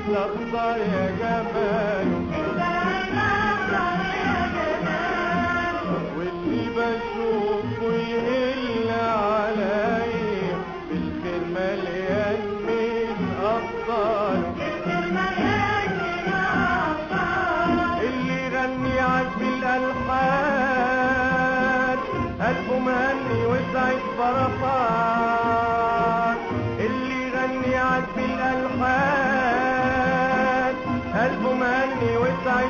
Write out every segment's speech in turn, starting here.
يستخسر يا جماله واللي بشوفه يهل عليا بالخير مليان من أبطاله اللي يغني عجب الألحان قلبه مهني وسعيد فرحان اللي يغني عجب الألحان قلبه مهني وسعيد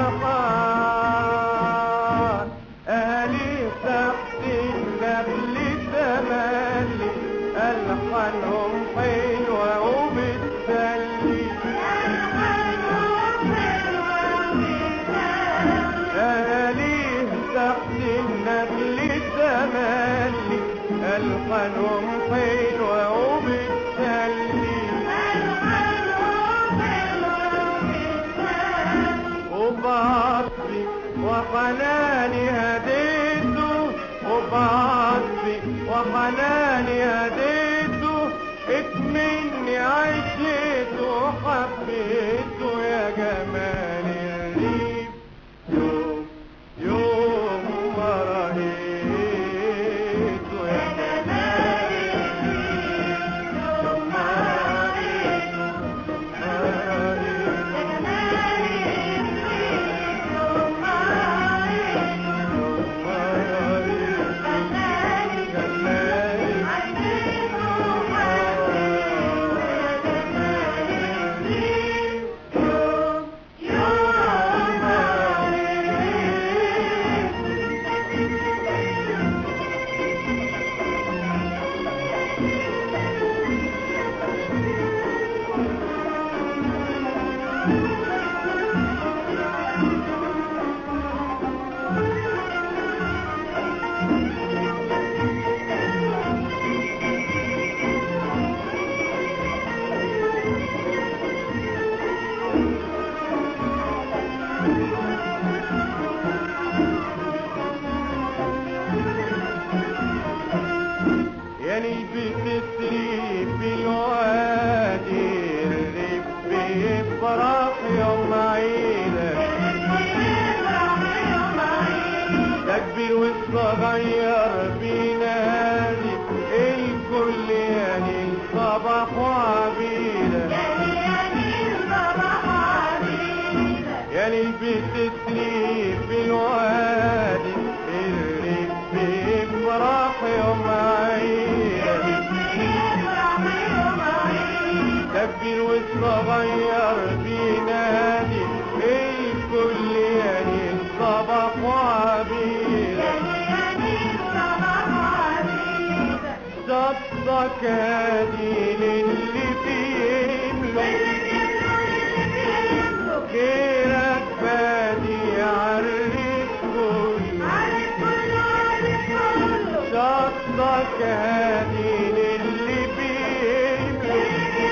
فرحان أهالي تحت النخل تملي ألحانهم حلوة وبتسلي أهاليه تحت النخل تملي ألحانهم حلوة وبتسلي وبعطفي وحناني هديته وبعطفي وحناني هديته اكمني عشيته وحبيته يا جمال الريف يوم يوم ما رأيته يا جمال الريف يوم ما رأيته ما رأيته يعني بتسري في الوادي الريف بيفرح يوم عيدك ده كبير والصغير بينادي الكل يعني الصباح وعبيدك يعني بتسري في الوادي الريف بيفرح يوم عيدك كبير والصغير بينادي الكل يعني الصباح وعبيدك صدق هادي للي بيملك غيرك بادي عرف كله صدق هادي للي بيملك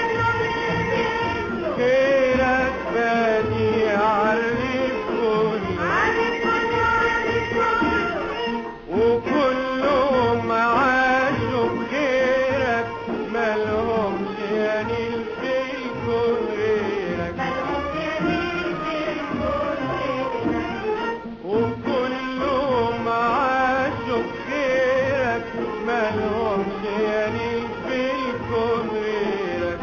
غيرك بادي عرف كله وكلهم عاشوا بغيرك مالهمش يعني في الكون غيرك وكلهم عاشوا بغيرك مالهمش يعني في الكون غيرك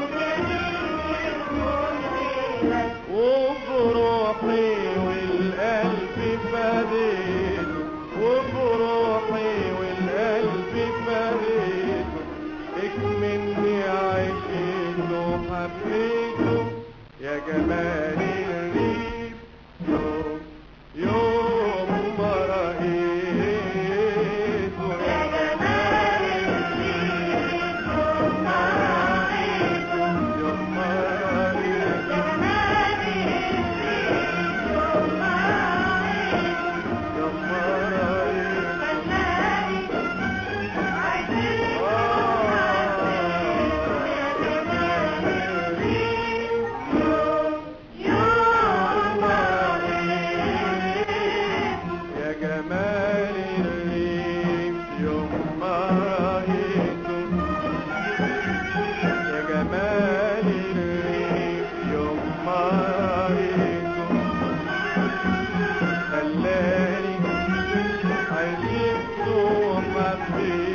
وبروحي والقلب فديته وبروحي والقلب فديته اكمني عشيته وحبيته يا جمال الريف يوم يوم ما رأيته يا جمال الريف يوم ما رأيته يوم ما رأيته يوم ما رأيته آه فيه